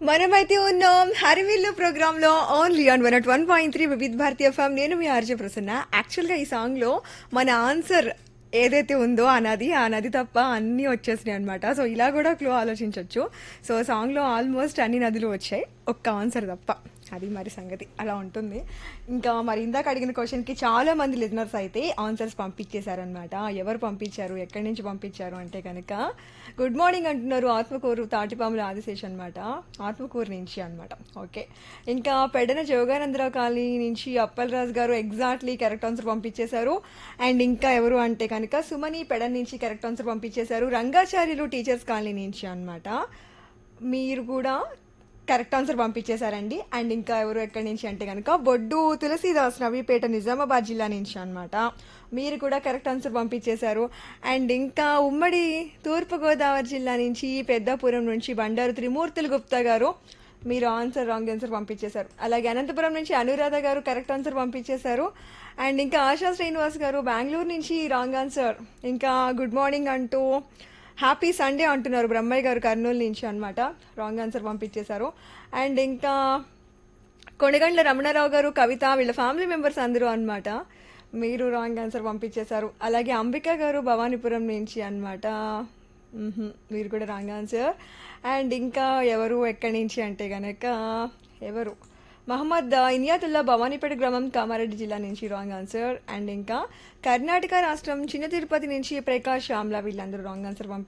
మనమైతే ఉన్నాం హరివిల్లు ప్రోగ్రామ్ లో only on one at one point three Vividh Bharati FM నేను మీ ఆర్జే ప్రసన్న యాక్చువల్ గా ఈ సాంగ్ లో మన ఆన్సర్ ఏదైతే ఉందో ఆ నది ఆ నది తప్ప అన్నీ వచ్చేసినాయి అనమాట సో ఇలా కూడా క్లూ ఆలోచించవచ్చు సో సాంగ్ లో ఆల్మోస్ట్ అన్ని నదులు వచ్చాయి ఒక్క ఆన్సర్ తప్ప అది మరి సంగతి అలా ఉంటుంది ఇంకా మరి ఇందాక అడిగిన క్వశ్చన్కి చాలా మంది లిజనర్స్ అయితే ఆన్సర్స్ పంపించేశారనమాట ఎవరు పంపించారు ఎక్కడి నుంచి పంపించారు అంటే కనుక గుడ్ మార్నింగ్ అంటున్నారు ఆత్మకూరు తాటిపాముల ఆదిశేష్ అనమాట ఆత్మకూరు నుంచి అనమాట ఓకే ఇంకా పెడన జోగానందరావు కాలనీ నుంచి Appalaraju garu exactly correct answer పంపించేశారు అండ్ ఇంకా ఎవరు అంటే కనుక సుమని పెడన్ నుంచి కరెక్ట్ ఆన్సర్ పంపించేశారు రంగాచార్యులు టీచర్స్ కాలనీ నుంచి అనమాట మీరు కూడా కరెక్ట్ ఆన్సర్ పంపించేశారండి అండ్ ఇంకా ఎవరు ఎక్కడి నుంచి అంటే కనుక బొడ్డు తులసీదాస్ నవీపేట నిజామాబాద్ జిల్లా నుంచి అనమాట మీరు కూడా కరెక్ట్ ఆన్సర్ పంపించేశారు అండ్ ఇంకా ఉమ్మడి తూర్పుగోదావరి జిల్లా నుంచి పెద్దాపురం నుంచి బండారు త్రిమూర్తులు గుప్తా గారు మీరు ఆన్సర్ రాంగ్ ఆన్సర్ పంపించేశారు అలాగే అనంతపురం నుంచి అనురాధ గారు కరెక్ట్ ఆన్సర్ పంపించేశారు అండ్ ఇంకా ఆశా శ్రీనివాస్ గారు బెంగళూరు నుంచి రాంగ్ ఆన్సర్ ఇంకా గుడ్ మార్నింగ్ అంటూ హ్యాపీ సండే అంటున్నారు బ్రహ్మయ్య గారు కర్నూలు నుంచి అనమాట రాంగ్ ఆన్సర్ పంపించేశారు అండ్ ఇంకా కొణిగండ్ల రమణారావు గారు కవిత వీళ్ళ ఫ్యామిలీ మెంబర్స్ అందరూ అనమాట మీరు రాంగ్ ఆన్సర్ పంపించేశారు అలాగే అంబిక గారు భవానీపురం నుంచి అనమాట మీరు కూడా రాంగ్ ఆన్సర్ అండ్ ఇంకా ఎవరు ఎక్కడి నుంచి అంటే గనక ఎవరు మహమ్మద్ ఇనియాతుల్లా భవానీపేట గ్రామం కామారెడ్డి జిల్లా నుంచి రాంగ్ ఆన్సర్ అండ్ ఇంకా కర్ణాటక రాష్ట్రం చిన్న తిరుపతి నుంచి ప్రకాష్ శ్యామ్లా వీళ్ళందరూ రాంగ్ ఆన్సర్ పంపి